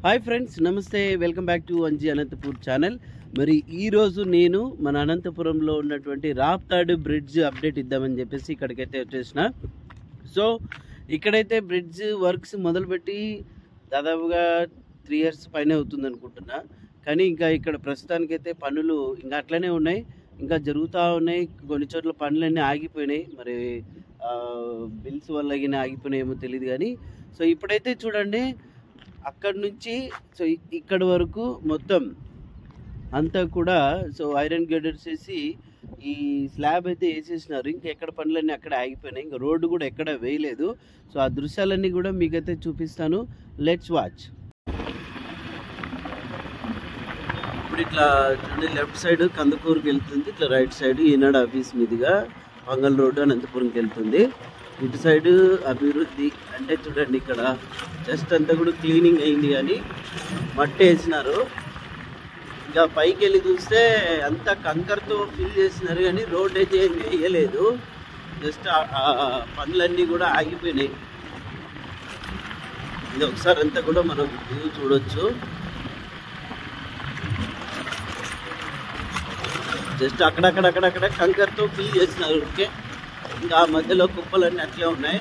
hi friends నమస్తే welcome back to Anji Anantapur channel మరి ఈరోజు నేను మన అనంతపురంలో ఉన్నటువంటి రాప్తాడ్ బ్రిడ్జ్ అప్డేట్ ఇద్దామని చెప్పేసి ఇక్కడికైతే వచ్చేసిన సో ఇక్కడైతే బ్రిడ్జ్ వర్క్స్ మొదలుపెట్టి దాదాపుగా త్రీ ఇయర్స్ పైన అవుతుంది అనుకుంటున్నా కానీ ఇంకా ఇక్కడ ప్రస్తుతానికైతే పనులు ఇంకా అట్లనే ఉన్నాయి ఇంకా జరుగుతూ ఉన్నాయి కొన్ని చోట్ల పనులన్నీ ఆగిపోయినాయి మరి బిల్స్ వల్ల గిన ఆగిపోయినాయేమో తెలియదు కానీ సో ఇప్పుడైతే చూడండి అక్కడ నుంచి సో ఇ- ఇక్కడ వరకు మొత్తం అంతా కూడా సో ఐరన్ గేడర్స్ వేసి ఈ స్లాబ్ అయితే వేసేసినారు ఇంకా ఎక్కడ పనులన్నీ అక్కడ ఆగిపోయినాయి ఇంకా రోడ్డు కూడా ఎక్కడ వేయలేదు సో ఆ దృశ్యాలన్నీ కూడా మీకైతే చూపిస్తాను లెట్స్ వాచ్ ఇప్పుడు ఇట్లా చూడండి లెఫ్ట్ సైడ్ కందుకూరుకి వెళ్తుంది ఇట్లా రైట్ సైడ్ ఈనాడు ఆఫీస్ మీదుగా పంగల్ రోడ్డు అనంతపురంకి వెళ్తుంది ఇటు సైడ్ అభివృద్ధి అంటే చూడండి ఇక్కడ జస్ట్ అంతా కూడా క్లీనింగ్ అయింది కానీ మట్టి వేసినారు ఇంకా పైకి వెళ్ళి చూస్తే అంతా కంకర్తో ఫిల్ చేసినారు కానీ రోడ్ అయితే ఏం వేయలేదు జస్ట్ ఆ- ఆ పనులన్నీ కూడా ఆగిపోయినాయి ఇది ఒకసారి అంతా కూడా మనం వ్యూ చూడొచ్చు జస్ట్ అక్కడక్కడ అక్కడక్కడ కంకర్తో ఫిల్ చేసినారు ఓకే ఇంకా ఆ మధ్యలో కుప్పలన్నీ అట్లే ఉన్నాయి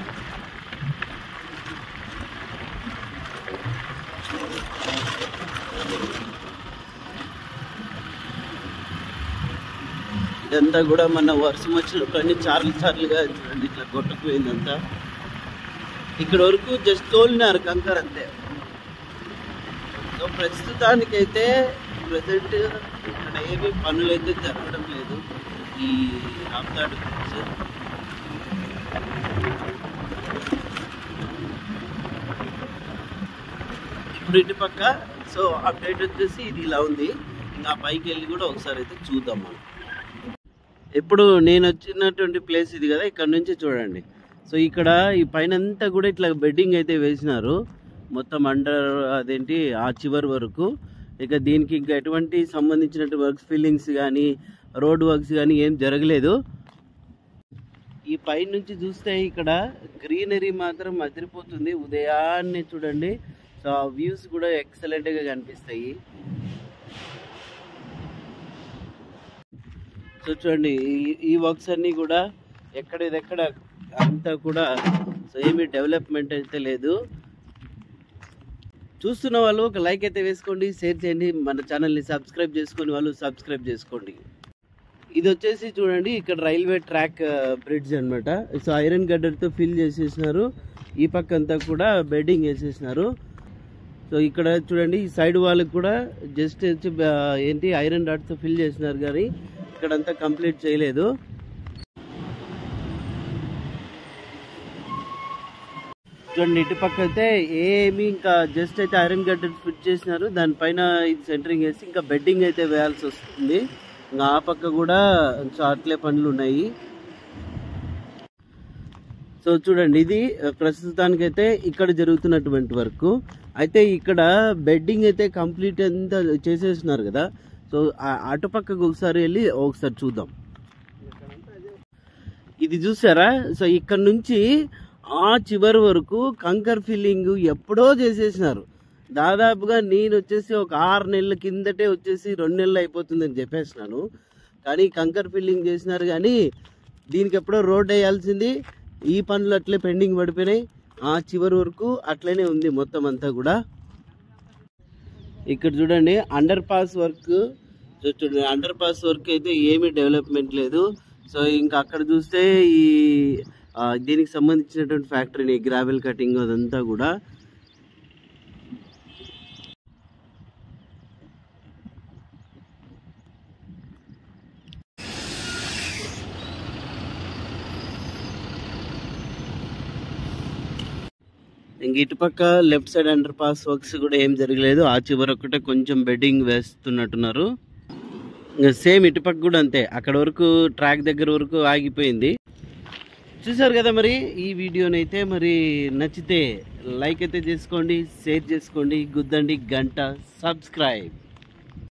ఇదంతా కూడా మన వర్షం వచ్చినప్పుడు అన్ని చార్లు చార్లుగా చూడండి ఇట్లా కొట్టుకుపోయిందంతా ఇక్కడ వరకు జస్ట్ తోలినారు కంకర్ అంతే సో ప్రస్తుతానికైతే ప్రజెంట్ ఇక్కడ ఏమీ పనులు అయితే జరగడం లేదు ఈ రాప్తాడు బ్రిడ్జ్ ఇప్పుడు ఇటు పక్క సో అప్డేట్ వచ్చేసి ఇది ఇలా ఉంది ఇంకా పైకి వెళ్ళి కూడా ఒకసారి అయితే చూద్దాం మనం ఇప్పుడు నేను వచ్చినటువంటి ప్లేస్ ఇది కదా ఇక్కడ నుంచి చూడండి సో ఇక్కడ ఈ పైన అంతా కూడా ఇట్లా బెడ్డింగ్ అయితే వేసినారు మొత్తం అండర్ అదేంటి ఆ చివరి వరకు ఇక దీనికి ఇంకా ఎటువంటి సంబంధించినటువంటి వర్క్స్ ఫిల్లింగ్స్ కానీ రోడ్ వర్క్స్ కానీ ఏం జరగలేదు ఈ పై నుంచి చూస్తే ఇక్కడ గ్రీనరీ మాత్రం అదిరిపోతుంది ఉదయాన్నే చూడండి సో ఆ వ్యూస్ కూడా ఎక్సలెంట్గా కనిపిస్తాయి సో చూడండి ఈ- ఈ వర్క్స్ అన్నీ కూడా ఎక్కడిదెక్కడ అంతా కూడా సో ఏమీ డెవలప్మెంట్ అయితే లేదు చూస్తున్న వాళ్ళు ఒక లైక్ అయితే వేసుకోండి షేర్ చేయండి మన ఛానల్ని సబ్స్క్రైబ్ చేసుకొని వాళ్ళు సబ్స్క్రైబ్ చేసుకోండి ఇది వచ్చేసి చూడండి ఇక్కడ రైల్వే ట్రాక్ బ్రిడ్జ్ అన్నమాట సో ఐరన్ గడ్డర్తో ఫిల్ చేసేసినారు ఈ పక్క అంతా కూడా బెడ్డింగ్ వేసేసినారు సో ఇక్కడ చూడండి ఈ సైడ్ వాళ్ళకి కూడా జస్ట్ వచ్చి ఆ, ఏంటి ఐరన్ డాట్తో ఫిల్ చేసినారు కానీ ఇక్కడంతా కంప్లీట్ చేయలేదు చూడండి ఇటు పక్క అయితే ఏమి ఇంకా జస్ట్ అయితే ఐరన్ గడ్డ ఫిట్ చేసినారు దానిపైన ఇది సెంటరింగ్ వేసి ఇంకా బెడ్డింగ్ అయితే వేయాల్సి వస్తుంది ఇంకా ఆ పక్క కూడా సో అట్లే పనులు ఉన్నాయి సో చూడంండి ఇది ప్రస్తుతానికైతే ఇక్కడ జరుగుతున్నటువంటి వర్క్ అయితే ఇక్కడ బెడ్డింగ్ అయితే కంప్లీట్ అంతా చేసేసినారు కదా సో ఆ అటుపక్కకు ఒకసారి వెళ్ళి ఒకసారి చూద్దాం ఇది చూసారా సో ఇక్కడ నుంచి ఆ చివరి వరకు కంకర్ ఫిల్లింగ్ ఎప్పుడో చేసేసినారు దాదాపుగా నేను వచ్చేసి ఒక ఆరు నెలల కిందటే వచ్చేసి రెండు నెలలు అయిపోతుందని చెప్పేసినాను కానీ కంకర్ ఫిల్లింగ్ చేసినారు కానీ దీనికి ఎప్పుడో రోడ్ వేయాల్సింది ఈ పనులు అట్లే పెండింగ్ పడిపోయినాయి ఆ చివరి వరకు అట్లనే ఉంది మొత్తం అంతా కూడా ఇక్కడ చూడండి అండర్ పాస్ వర్క్ సో చూడండి అండర్ పాస్ వర్క్ అయితే ఏమీ డెవలప్మెంట్ లేదు సో ఇంకా అక్కడ చూస్తే ఈ ఆ, దీనికి సంబంధించినటువంటి ఫ్యాక్టరీని గ్రావెల్ కటింగ్ అదంతా కూడా ఇంక ఇటుపక్క left side underpass works కూడా ఏం జరగలేదు ఆ చివర ఒకటే కొంచెం బెడ్డింగ్ వేస్తున్నట్టున్నారు ఇంకా సేమ్ ఇటుపక్క కూడా అంతే అక్కడ వరకు ట్రాక్ దగ్గర వరకు ఆగిపోయింది చూసారు కదా మరి ఈ వీడియోని అయితే మరి నచ్చితే లైక్ అయితే చేసుకోండి షేర్ చేసుకోండి గుద్దండి గంట సబ్స్క్రైబ్